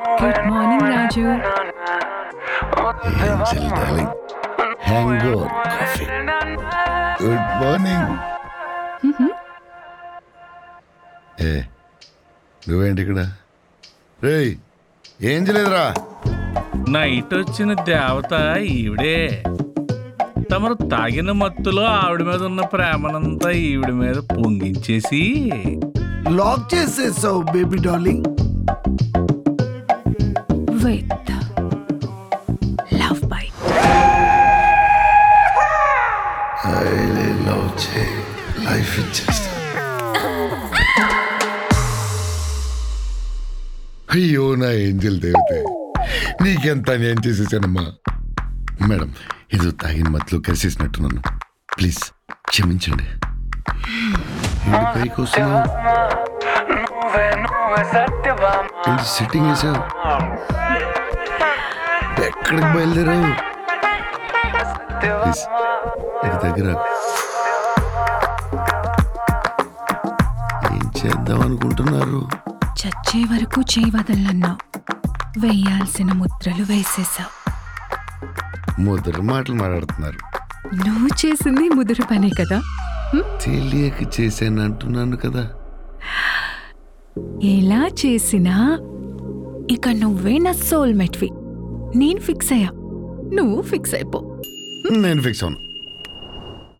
good morning Raju angel darling hangover coffee good morning ఏ నువ్వేంటి ఇక్కడ రేయ్ ఏం చేయలేదురా నైట్ వచ్చిన దేవత ఈవిడే తమరు తాగిన మత్తులో ఆవిడ మీద ఉన్న ప్రేమనంతా ఈవిడ మీద పొంగించేసి లాక్ చేసేసావు baby darling with love bite love చేయి లైఫ్ ఇచ్చేస్తా అయ్యో నా ఏంజల్ దేవతే నీకెంత నేను చేసేసానమ్మా మేడం ఇది తాగిన మత్తులో కలిసేసినట్టున్నాను ప్లీజ్ క్షమించండి ఏంటి పైకి వస్తున్నావు ఏంటి సిట్టింగ్ వేసావు ఎక్కడికి బయలుదేరావు ప్లీజ్ ఇటు దగ్గర ఏం చేద్దాం అనుకుంటున్నారు చచ్చే వరకు చేయి వదలన్నావు వేయాల్సిన ముద్రలు వేసేసావు ముద్ర మాటలు మాట్లాడుతున్నారు నువ్వు చేసింది ముదురు పనే కదా తెలియక చేశాను అంటున్నాను కదా ఎలా చేసినా ఇక నువ్వే నా సోల్మేట్వి నేను ఫిక్స్ అయ్యా నువ్వు ఫిక్స్ అయిపో నేను ఫిక్స్ అవును